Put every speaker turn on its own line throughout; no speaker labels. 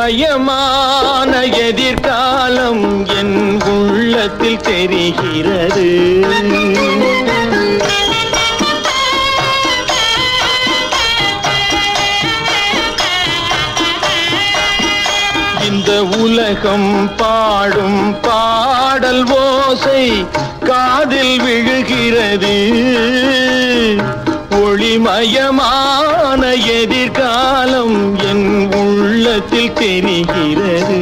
ஒளிமயமான எதிர்காலம் என் உள்ளத்தில் தெரிகிறது இந்த உலகம் பாடும் பாடல் ஓசை காதில் விழுகிறது ஒளிமயமான எதிர்காலம் என் உள்ளத்தில் தெரிகிறது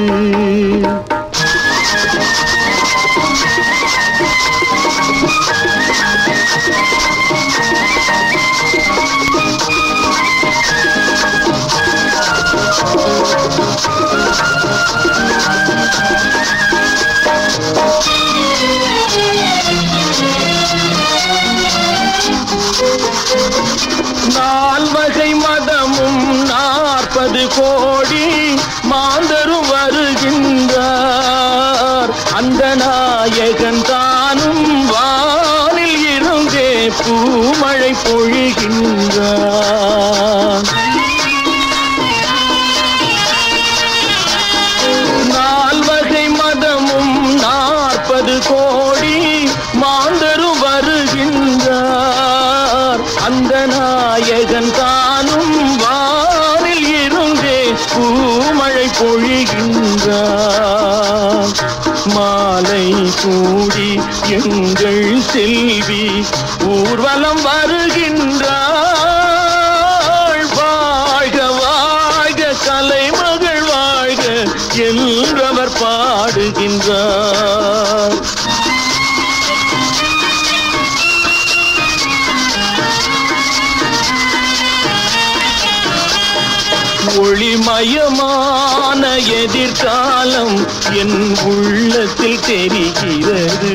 நால்வகை மதமும் நாற்பது கோடி மாந்தரும் வருகின்றார் அந்த நாயகன் தானும் வானில் இருந்தே பூமழை பொழிகின்றார் நால்வகை மதமும் நாற்பது கோடி மாந்தரும் வருகின்றார் அந்த நாயகன் தானும் வானில் இருந்தே பூமழை பொழிகின்றார் மாலை கூடி எங்கள் செல்வி ஊர்வலம் வருகின்றாள் வாழ்க வாழ்க கலைமகள் வாழ்க என்றவர் பாடுகின்றார் ஒளிமயமான எதிர்காலம் என் உள்ளத்தில் தெரிகிறது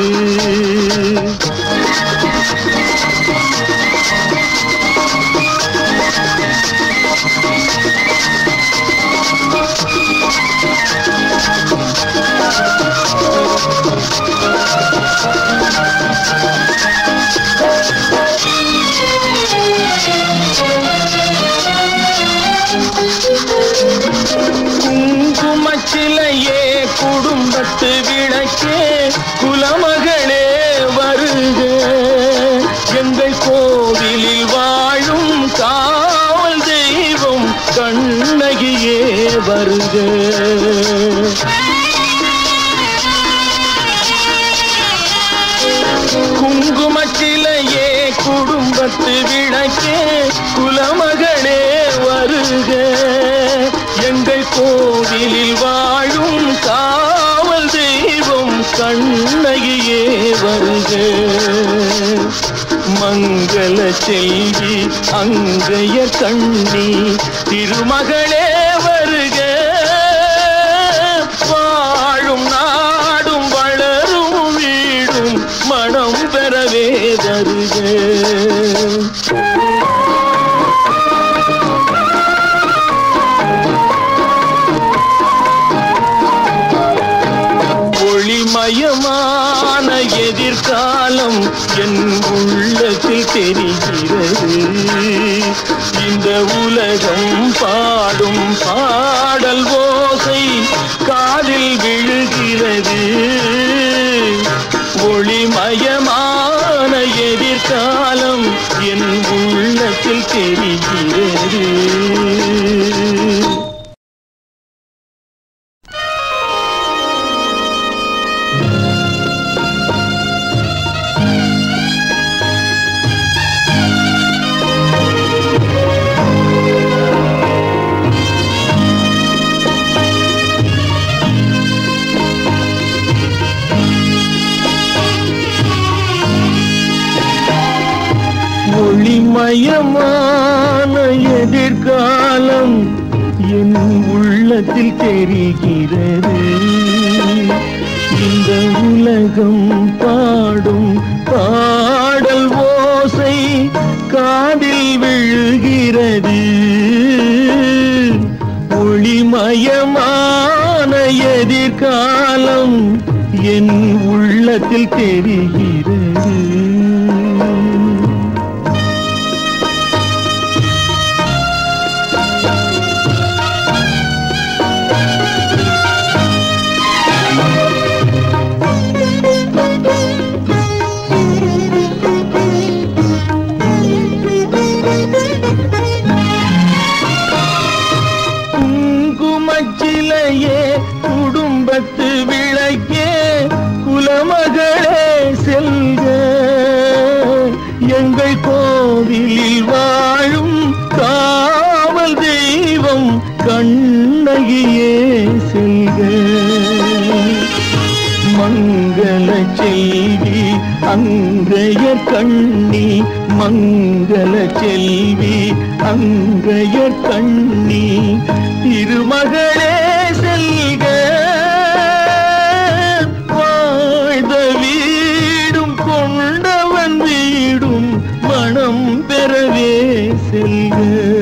குங்குமச்சிலையே குடும்பத்து விளக்கே குலமகளே வருக எங்கள் கோவிலில் வாழும் காவல் தெய்வம் கண்ணகியே வருக குங்குமச்சிலையே குடும்பத்து விளக்கே குலமகளே வருக எங்கள் கோவிலில் வாழும் காவல் தெய்வம் கண்ணகியே வருக மங்கள செல்வி அங்கைய கண்ணி திருமகளே வருக வாழும் நாடும் வளரும் வீடும் மனம் பெறவே தருக ஒளிமயமான எதிர்காலம் என் உள்ளத்தில் தெரிகிறது இந்த உலகம் பாடும் பாடல் ஓசை காதில் விழுகிறது ஒளிமயமான எதிர்காலம் என் உள்ளத்தில் தெரிகிறது ஒளிமயமான எதிர்காலம் என் உள்ளத்தில் தெரிகிறது இந்த உலகம் பாடும் பாடல் ஓசை காதில் விழுகிறது ஒளிமயமான எதிர்காலம் என் உள்ளத்தில் தெரிகிறது மங்கள செல்வி அங்கையர் கண்ணி மங்கள செல்வி அங்கையர் கண்ணி திருமகளே செல்க வாழ்ந்த வீடும் கொண்டவன் வீடும் மனம் பெறவே செல்க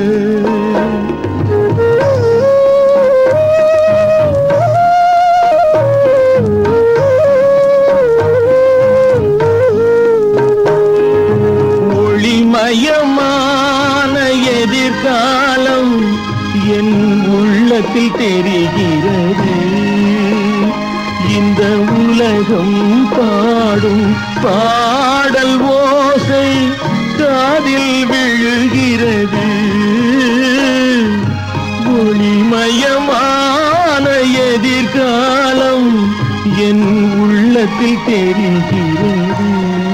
ஒளிமயமான எதிர்காலம் என் உள்ளத்தில் தெரிகிறது இந்த உலகம் பாடும் பாடல் ஓசை காதில் விழுகிறது ஒளிமயமான எதிர்காலம் என் உள்ளத்தில் தெரிகிறது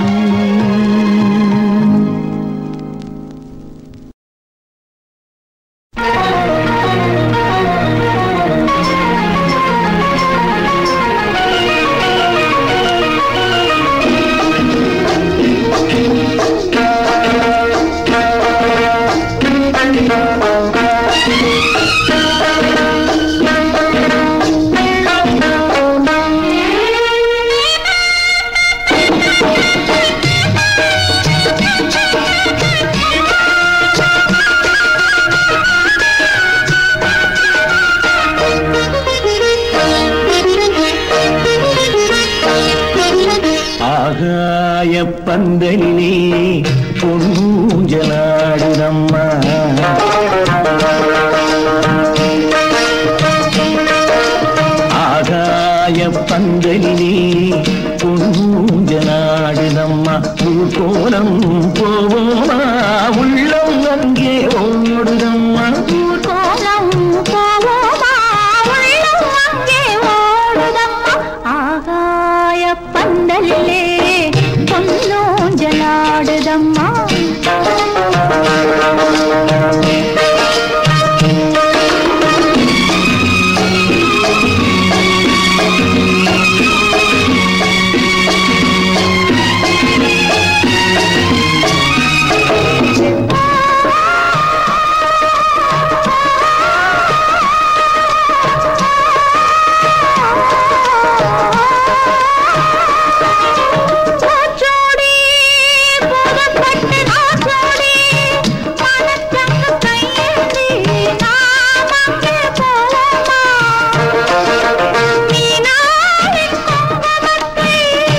ஆகாய பந்தலிலே பொன்னூஞ்சலாடுதம்மா ஆகாய பந்தலிலே பொன்னூஞ்சலாடுதம்மா ஊர்கோலம் போவோமா உள்ளம் அங்கே ஓடுதம்மா
ஊர்கோலம் போவோமா உள்ளம் அங்கே ஓடுதம்மா ஆகாய பந்தலிலே பொன்னூஞ்சலாடுதம்மா பூச்சூடி, புதுப்பட்டு நாச்சூடி, மனச்சங்கு கையேந்தி நாம் அங்கே போவோமா? மீனாவின் குங்குமத்தை,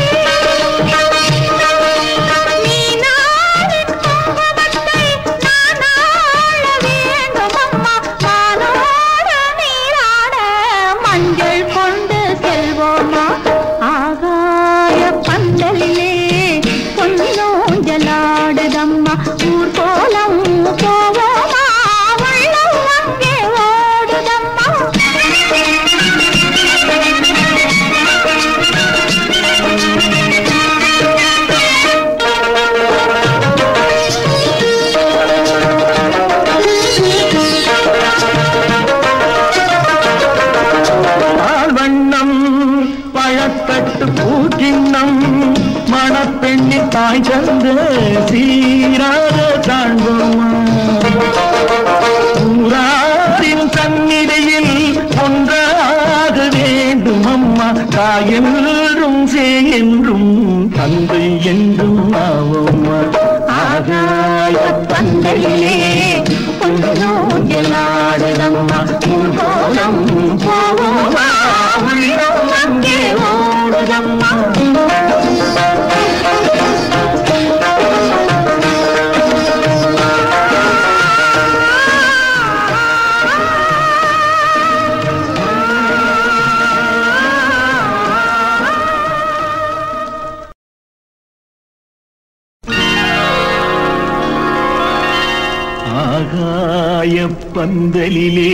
மீனாவின் குங்குமத்தை நான் ஆள வேண்டும் அம்மா. மானோடு நீராட மஞ்சள் கொண்டு செல்வோமா ஆகாய பந்தலிலே பொன்னூஞ்சலாடுதம்மா ஊர் கோலம் போவோமா உள்ளம் அங்கே ஓடுதம்மா
பால் வண்ணம் பழத்தட்டு பூக்கிண்ணம் மணப்பெண்ணின் தாய் சந்த சீராக காண்போமா ஊராரின் சந்நிதியில் ஒன்றாக வேண்டும் அம்மா தாயென்றும் சே என்றும் தந்தை என்றும் ஆவோம்மா ஆகாய பந்தலிலே பொன்னூஞ்சலாடுதம்மா ஊர்கோலம் போவோமா உள்ளம் அங்கே ஓடுதம்மா ஆகாய பந்தலிலே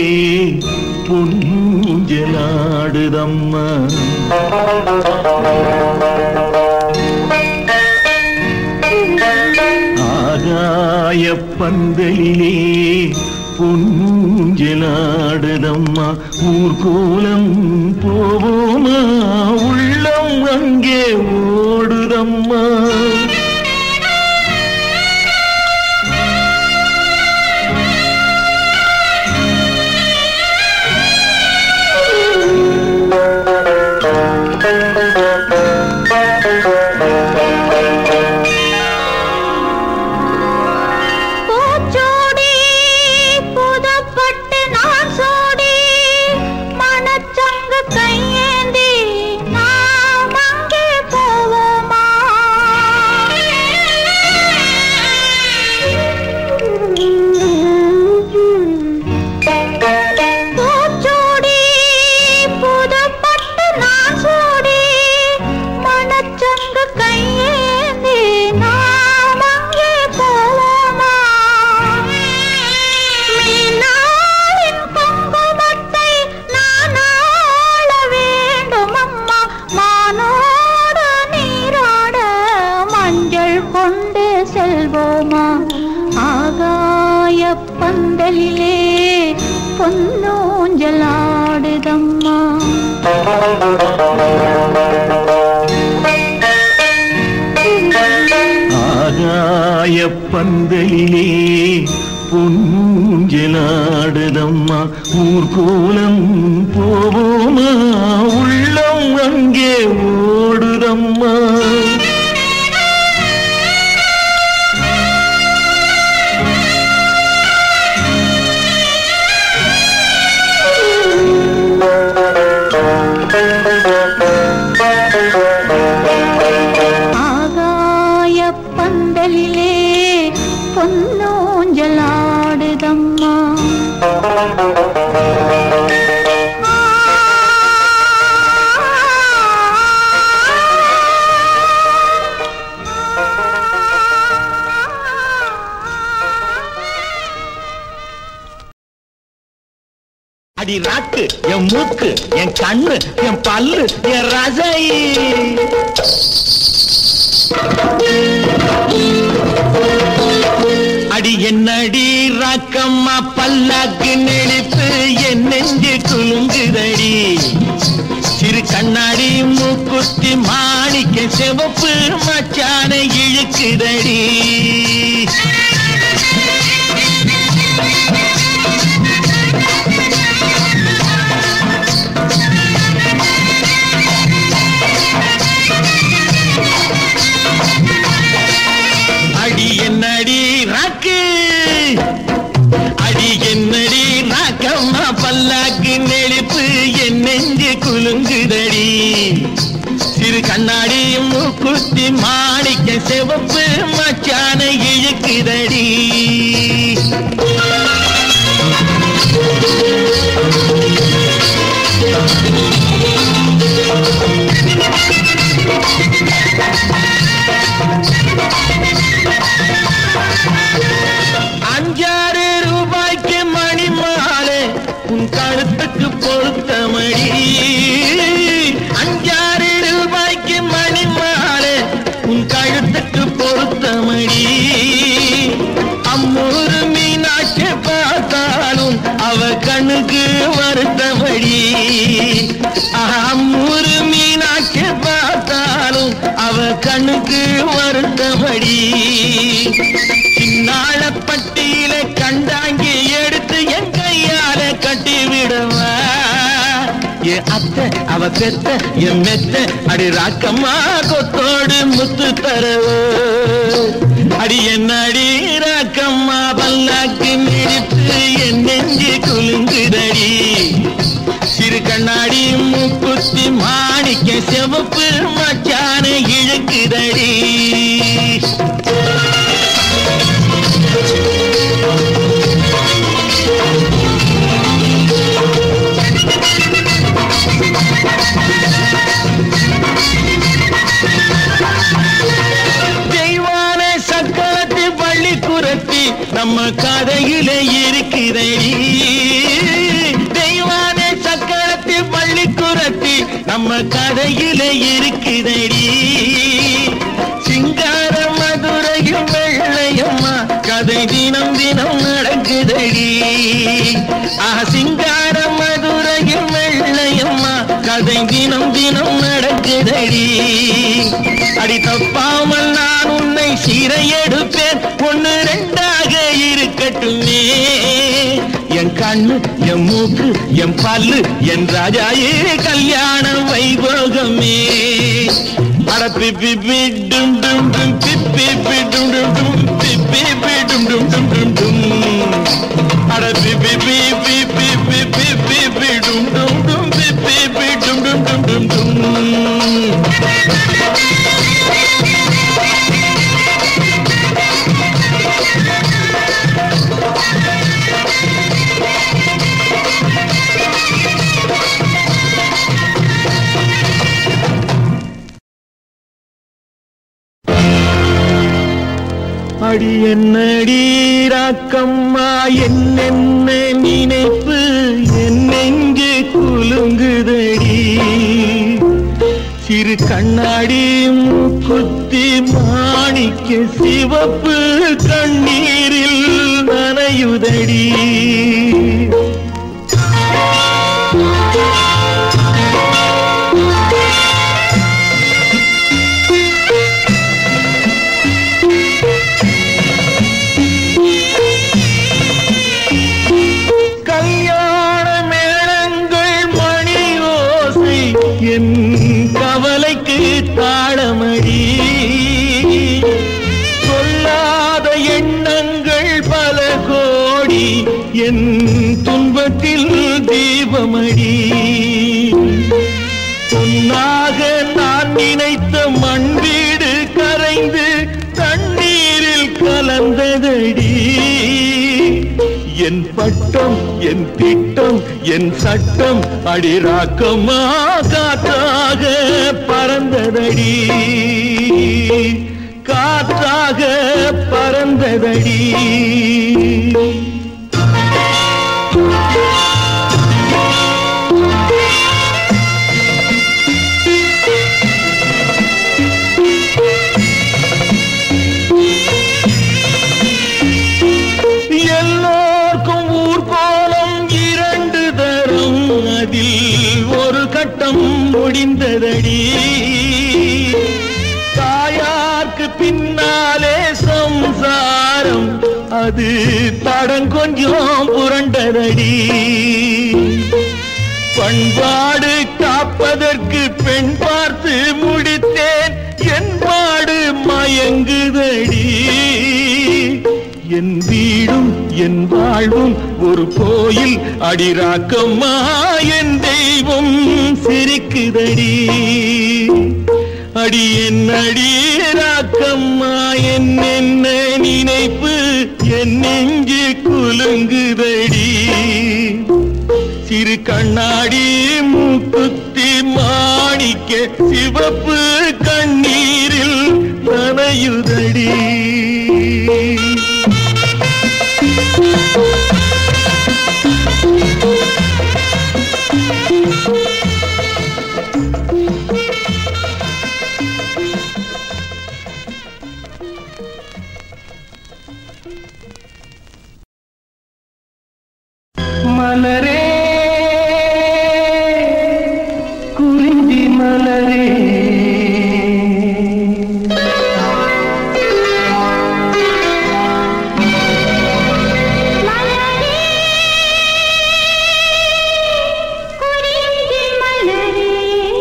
பொன்னூஞ்சலாடுதம்மா ஆகாய பந்தலிலே பொன்னூஞ்சலாடுதம்மா ஊர்கோலம் போவோமா உள்ளம் அங்கே ஓடுதம்மா
பூச்சோடி புதப்பட்டு நான் சோடி மனச்சங்கு கையேந்தி நாம் அங்கே போவோமா பூச்சோடி புதப்பட்டு நான் சோடி மனச்சங்கு கையேந்தி நாம் அங்கே போவோமா மீனாளின் குங்குமத்தை நான் ஆள வேண்டும் அம்மா மானோடு நீராட மஞ்சள் கொண்டு செல்வோமா ஆகாய பந்தலிலே பொன்னூஞ்சலாடுதம்மா
ஆகாய பந்தலிலே பொஞ்சலாடுதம்மா ஊர்கோலம் போவோமா உள்ளம் அங்கே ஓடுதம்மா
ஆகாய பந்தலிலே பொன்னூஞ்சலாடுதம்மா
அடி ராக்கு என் மூக்கு என் கண்ணு என் பல்லு என் ரசை அடி என்னடி ராக்கம்மா பல்லாக்கு நெளிப்பு என் நெஞ்சு குலுங்குதடி சிறு கண்ணாடி மூக்குத்தி மாணிக்க சிவப்பு மச்சான இழுக்குதடி அடி என்னடி ராக்கு அடி என்னடி ராக்கம்மா பல்லாக்கு நெளிப்பு என் நெஞ்சு குலுங்குதடி சிறு கண்ணாடி மூக்குத்தி மாணிக்க சிவப்பு மச்சான இழுக்குதடி அஞ்சாறு ரூபாய்க்கு மணி மாலை உன் கழுத்துக்கு பொருத்தமடி அஞ்சாறு ரூபாய்க்கு மணி மாலை உன் கழுத்துக்கு பொருத்தமடி அம்மூரு மீனாட்சி பார்த்தாலும் அவ கண்ணுக்கு வருத்தமடி அம்மூரு மீனாட்சி பார்த்தாலும் அவ கண்ணுக்கு வருத்தமடி சின்னாள பட்டியில கண்டாங்கி எடுத்து என் கையால கட்டி விடுவா என் அத்தை அவ பெத்த என் மெத்த அடி ராக்கம்மா கொத்தோடு முத்து தரவு அடி என்ன அடி ராக்கம்மா பல்லாக்கு மிடித்து என் நெஞ்சு குலுங்குதடி சிறு கண்ணாடி மூக்குத்தி மாணிக்க சிவப்பு மச்சான இழுக்குதடி தெய்வான சக்கரத்து பள்ளி குரத்தி நம்ம கதையில இருக்கிறடி தெய்வான சக்கரத்து பள்ளி குரத்தி நம்ம கதையில இருக்கிறடி சிங்கார மதுரையும் வெள்ளையம்மா கதை தினம் தினம் நடக்குதடி ஆஹ் சிங்கார மதுரையும் வெள்ளையம்மா கதை தினம் தினம் நடக்குதடி தூங்குதடி அடி தப்பாமல் நான் உன்னை சீரை எடுப்பேன் ஒண்ணு ரெண்டாக இருக்கட்டுமே என் கண்ணு என் மூக்கு என் பல்லு என் ராஜாயே கல்யாண வைபோகமே அட பிப்பி பி டும் டும் டும் பிப்பி பி டும் டும் டும் பிப்பி பி டும் டும் டும் டும் டும் அட பிப்பி பி பி பி பி பி பி பி டும் டும் டும் பிப்பி பி டும் டும் டும் டும் டும் அடி என்னடி ராக்கம்மா என்னென்ன நினைப்பு என் நெஞ்சு குலுங்குதடி சிறு கண்ணாடி குத்தி மாணிக்க சிவப்பு கண்ணீரில் நனையுதடி கல்யாண மேளங்கள் மணி ஓசை என் கவலைக்கு தாளமடி சொல்லாத எண்ணங்கள் பல கோடி என் துன்பத்தில் தீபமடி பொன்னாக நான் நினைத்த மண் வீடு கரைந்து தண்ணீரில் கலந்ததடி என் பட்டம் என் திட்டம் என் சட்டம் அடிராக்கமா காற்றாக பறந்ததடி காற்றாக பறந்ததடி எல்லோர்க்கும் ஊர்கோலம் இரண்டு தரும் அதில் ஒரு கட்டம் முடிந்ததடி தாயார்க்கு பின்னாலே சம்சாரம் அது தடம் கொஞ்சம் புரண்டதடி பண்பாடு காப்பதற்கு பெண் பார்த்து முடித்தேன் என் பாடு மயங்குதடி என் வீடும் என் வாழ்வும் ஒரு கோயில் அடிராக்கம்மா என் தெய்வம் சிரிக்குதடி அடி என் அடி ராக்கம்மா என் என்ன நினைப்பு என் நெஞ்சு குலுங்குதடி சிறு கண்ணாடி மூக்குத்தி மாணிக்க சிவப்பு கண்ணீரில் நனையுதடி மலரே குறிஞ்சி மலரே
மலரே குறிஞ்சி மலரே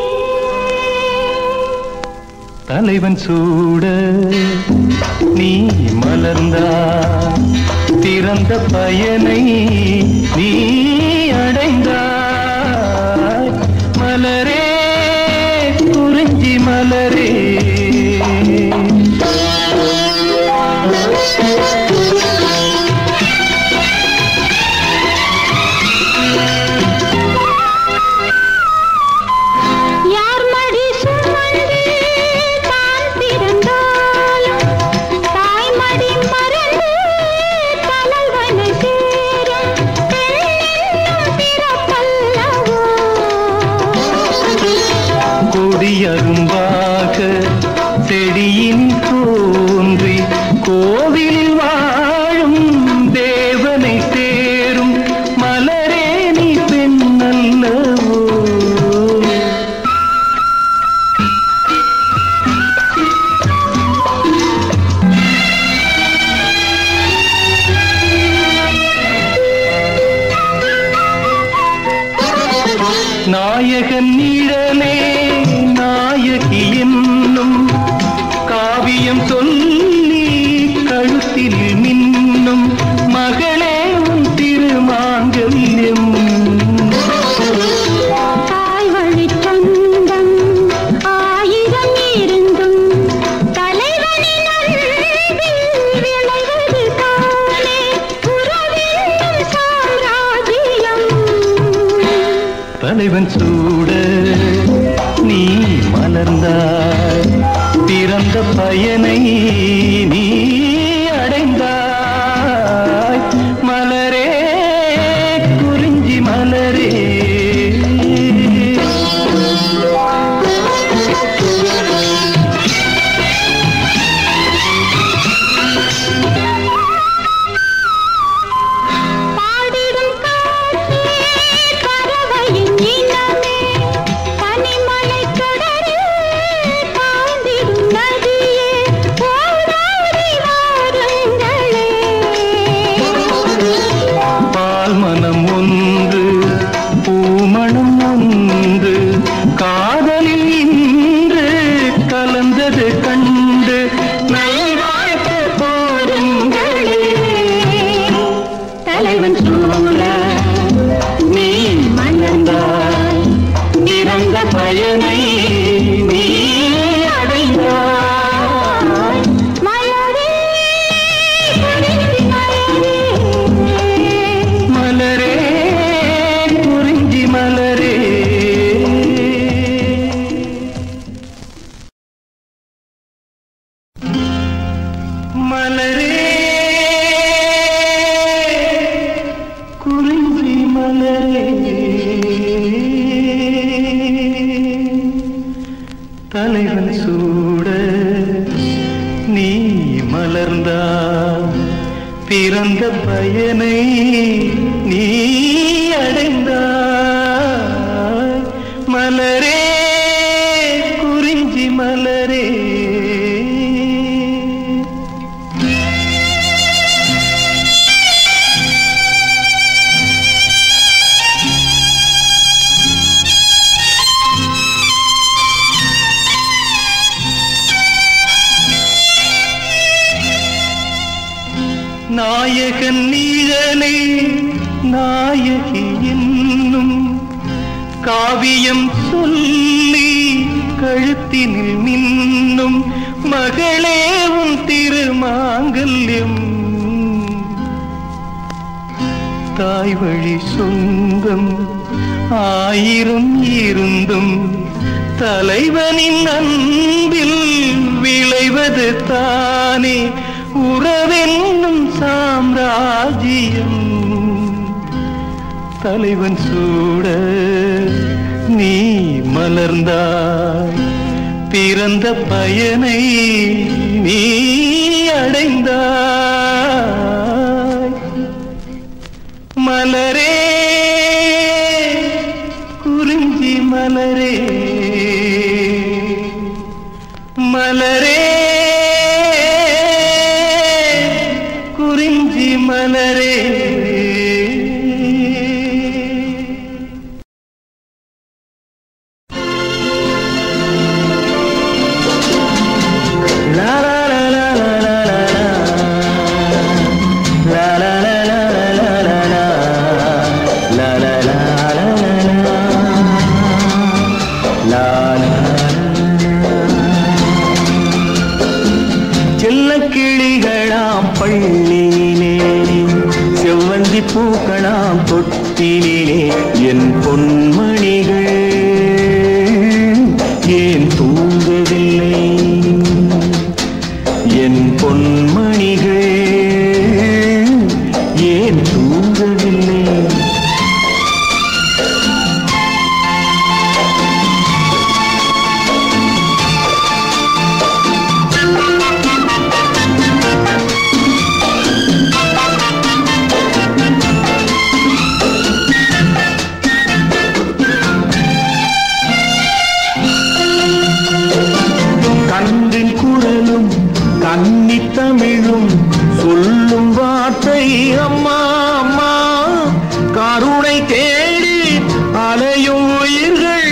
தலைவன் சூட நீ மலர்ந்தா திறந்த பயனை நீ அடைந்தாய் மலரே குறிஞ்சி மலரே
யார் மடி சுமந்து தான் பிறந்தாலும் தாய்மடி மறந்து தலைவனை சேரும் பெண்ணென்னும் பிறப்பல்லவோ
கொடியரும்பாக செடியின் தோன்றி கோவிலில் வாழும் தேவனை சேரும் மலரே நீ பெண்ணல்லவோ நாயகன் நிழலே நாயகி என்னும் காவியம் சொல்லி கழுத்தில் மின்னும் மகளே உன் திருமாங்கல்யம்
தாய் வழிச் சொந்தம் ஆயிரம் இருந்தும் தலைவனின் அன்பில் விளைவது தானே உறவென்னும் சாம்ராஜ்யம்
தலைவன் சூட நீ மலர்ந்தாய் பிறந்த பயனை நீ அடைந்தாய் மலரே குறிஞ்சி மலரே
பாடிடும் காற்றே பறவையின் இனமே பனிமலைக் கடலில் பாய்ந்திடும் நதியே ஓடாடி வாருங்களே
பால் மனம் ஒன்று பூமணம் ஒன்று காதலில் இன்று கலந்தது கண்டு நல்வாழ்த்து போருங்களே
தலைவன் சூழ
நீ மலர்ந்தாய் நிறந்த பயனை நீ அடைந்தாய்
மலரே குறிஞ்சி மலரே
மலரே குறிஞ்சி மலரே மலரே குறிஞ்சி மலரே தலைவன் சூட நீ மலர்ந்தா பிறந்த பயனை நீ அடைந்தாய் மலரே குறிஞ்சி மலரே நாயகன் நீழலே நாயகி என்னும் காவியம் சொல்லி கழுத்தினில் மின்னும் மகளே உன் திருமாங்கல்யம் தாய் வழி சொந்தம் ஆயிரம் இருந்தும் தலைவனின் அன்பில் விளைவது தானே உறவென்னும் சாம்ராஜ்யம் தலைவன் சூட நீ மலர்ந்தாய் பிறந்த பயனை நீ அடைந்தாய் மலரே குறிஞ்சி மலரே மலரே குறிஞ்சி மலரே லா லா லா லா லா லா லா லா லா லா லா லா லா லா லா லா லா லா லா செல்ல கிளிகளாம் பள்ளியிலே செவ்வந்தி பூக்களாம் தொட்டிலே என் பொன்மணிகள் ஏன் தூங்கவில்லை என் பொன்மணிகள் ஏன் தூங்கவில்லை கன்றின் குரலும் கன்னி தமிழும் சொல்லும் வார்த்தை அம்மா அம்மா கருணை தேடி அலையும் உயிர்கள்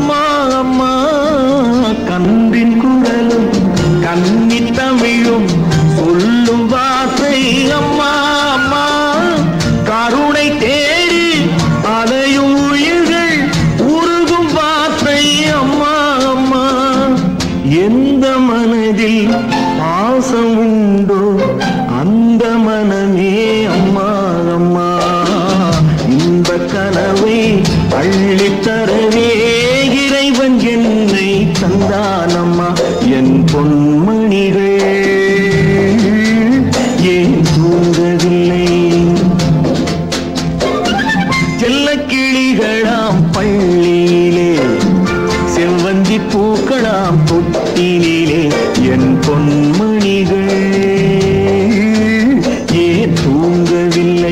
அம்மா அம்மா கன்றின் குரலும் கன்னி தமிழும் சொல்லும் வார்த்தை அம்மா அம்மா கருணை தேடி அலையும் உயிர்கள் உருகும் வார்த்தை அம்மா அம்மா எந்த மனதில் பாசம் உண்டோ அந்த மனமே அம்மா அம்மா இந்த கனவை அள்ளித்தரவே இறைவன் என்னை தந்தானம்மா என் பொன்மணிகள் ஏன் தூங்கவில்லை செல்ல கிளிகளாம் பள்ளியிலே செவ்வந்தி பூக்களாம் தொட்டிலே என் பொன்மணிகள் ஏன் தூங்கவில்லை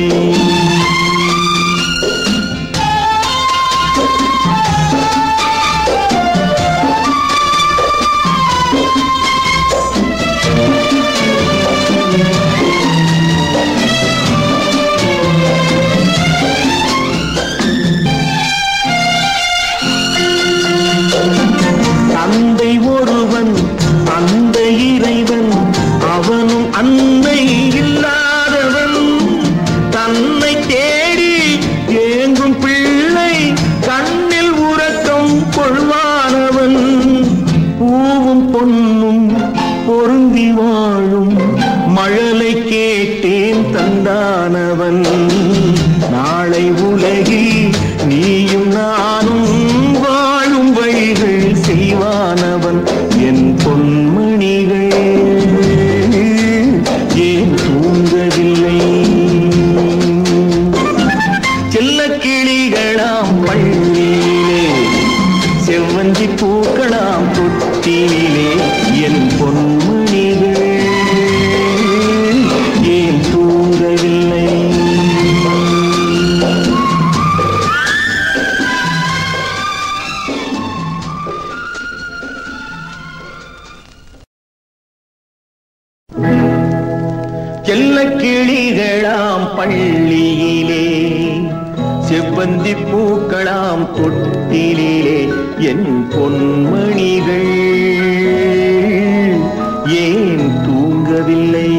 தந்தை ஒருவன் அந்த இறைவன் அவனும் அன்னை இல்லாதவன் தன்னை தேடி ஏங்கும் பிள்ளை கண்ணில் உறக்கம் கொள்வானவன் பூவும் பொன்னும் பொருந்தி வாழும் மழலை கேட்டேன் தந்தானவன் நாளை உலகில் நீயும் நானும் வாழும் வழிகள் செய்வானவன் என் பொன்மணிகள் ஏன் தூங்கவில்லை செல்ல கிளிகளாம் பள்ளியிலே செவ்வந்தி பூக்களாம் தொட்டிலே என் பொன்மணிகள் ஏன் தூங்கவில்லை செல்ல கிளிகளாம் பள்ளியிலே செவ்வந்தி பூக்களாம் தொட்டிலே என் பொன்மணிகள் ஏன் தூங்கவில்லை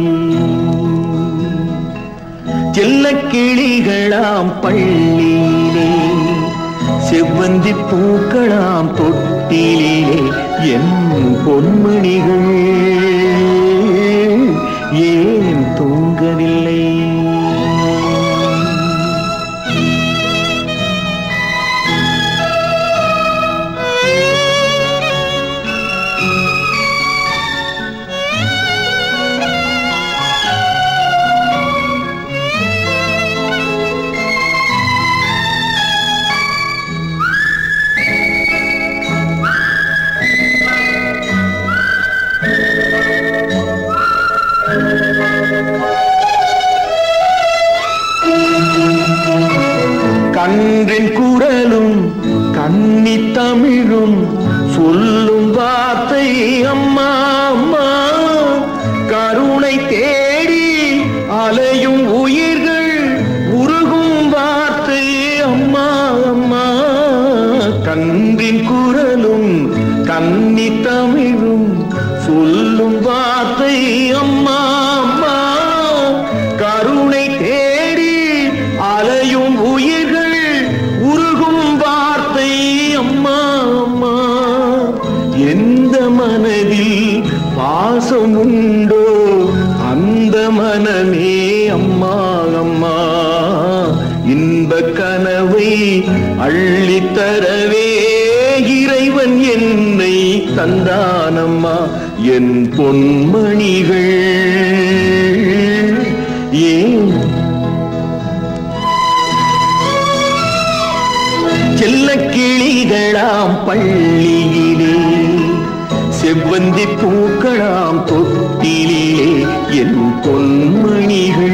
செல்ல கிளிகளாம் பள்ளியிலே செவ்வந்தி பூக்களாம் தொட்டிலே என் பொன்மணிகள் ஏன் தூங்கவில்லை கன்றின் குரலும் கன்னி தமிழும் சொல்லும் வார்த்தை அம்மா அம்மா கருணை தேடி அலையும் உயிர்கள் உருகும் வார்த்தை அம்மா அம்மா கன்றின் குரலும் கன்னி தமிழும் சொல்லும் வார்த்தை அம்மா அம்மா கருணை தேடி அலையும் உயிர்கள் உருகும் வார்த்தை அம்மா அம்மா எந்த மனதில் பாசம் உண்டோ அந்த மனமே அம்மா அம்மா இன்ப கனவை அள்ளித்தரவே இறைவன் என்னை தந்தானம்மா என் பொன்மணிகள் ஏன் செல்ல கிளிகளாம் பள்ளியிலே செவ்வந்தி பூக்களாம் தொட்டிலே என் பொன்மணிகள்